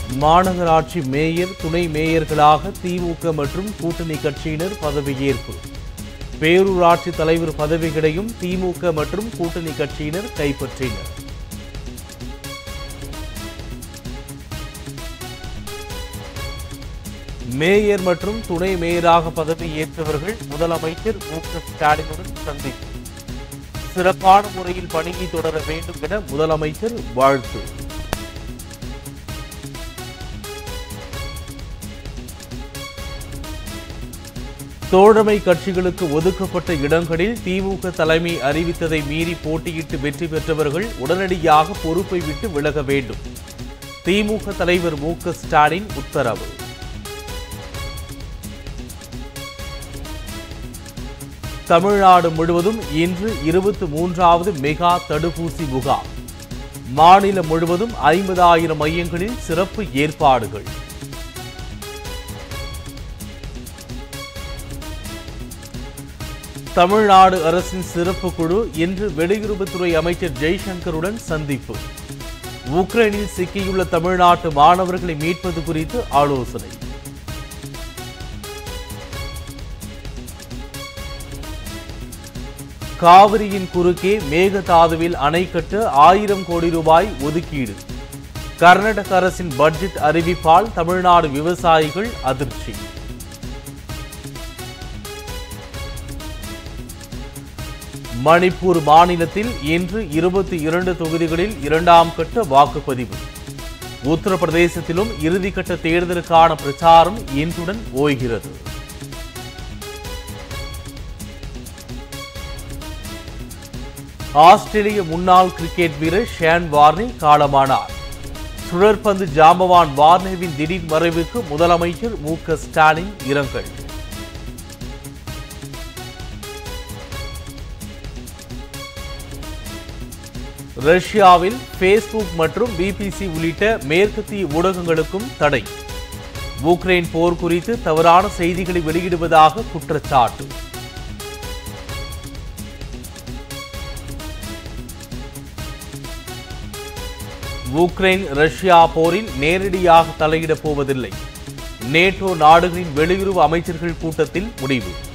மாநகராட்சி மேயர் துணை மேயர்களாக திமுக மற்றும் கூட்டணி கட்சியினர் பதவியேற்பு பேரூராட்சி தலைவர் பதவிகளையும் திமுக மற்றும் கூட்டணி கட்சியினர் கைப்பற்றினர் மேயர் மற்றும் துணை மேயராக பதவியேற்றவர்கள் முதலமைச்சர் மு க ஸ்டாலினுடன் சந்திப்பு சிறப்பான முறையில் பணியை தொடர வேண்டும் என முதலமைச்சர் வாழ்த்து தோழமை கட்சிகளுக்கு ஒதுக்கப்பட்ட இடங்களில் திமுக தலைமை அறிவித்ததை மீறி போட்டியிட்டு வெற்றி பெற்றவர்கள் உடனடியாக பொறுப்பை விட்டு விலக வேண்டும் திமுக தலைவர் மு க ஸ்டாலின் உத்தரவு தமிழ்நாடு முழுவதும் இன்று இருபத்தி மூன்றாவது மெகா தடுப்பூசி முகாம் மாநிலம் முழுவதும் ஐம்பதாயிரம் மையங்களில் சிறப்பு ஏற்பாடுகள் தமிழ்நாடு அரசின் சிறப்பு குழு இன்று வெளியுறவுத்துறை அமைச்சர் ஜெய்சங்கருடன் சந்திப்பு உக்ரைனில் சிக்கியுள்ள தமிழ்நாட்டு மாணவர்களை மீட்பது குறித்து ஆலோசனை காவிரியின் குறுக்கே மேகதாதுவில் அணை கட்ட ஆயிரம் கோடி ரூபாய் ஒதுக்கீடு கர்நாடக அரசின் பட்ஜெட் அறிவிப்பால் தமிழ்நாடு விவசாயிகள் அதிர்ச்சி மணிப்பூர் மாநிலத்தில் இன்று இருபத்தி இரண்டு தொகுதிகளில் இரண்டாம் கட்ட வாக்குப்பதிவு உத்தரப்பிரதேசத்திலும் இறுதிக்கட்ட தேர்தலுக்கான பிரச்சாரம் இன்றுடன் ஓய்கிறது ஆஸ்திரேலிய முன்னாள் கிரிக்கெட் வீரர் ஷேன் வார்னே காலமானார் சுழற்பந்து ஜாம்பவான் வார்னேவின் திடீர் மறைவுக்கு முதலமைச்சர் மு க ஸ்டாலின் இரங்கல் ரஷ்யாவில் ஃபேஸ்புக் மற்றும் பிபிசி உள்ளிட்ட மேற்கத்திய ஊடகங்களுக்கும் தடை உக்ரைன் போர் குறித்து தவறான செய்திகளை வெளியிடுவதாக குற்றச்சாட்டு உக்ரைன் ரஷ்யா போரில் நேரடியாக தலையிடப் போவதில்லை நேட்டோ நாடுகளின் வெளியுறவு அமைச்சர்கள் கூட்டத்தில் முடிவு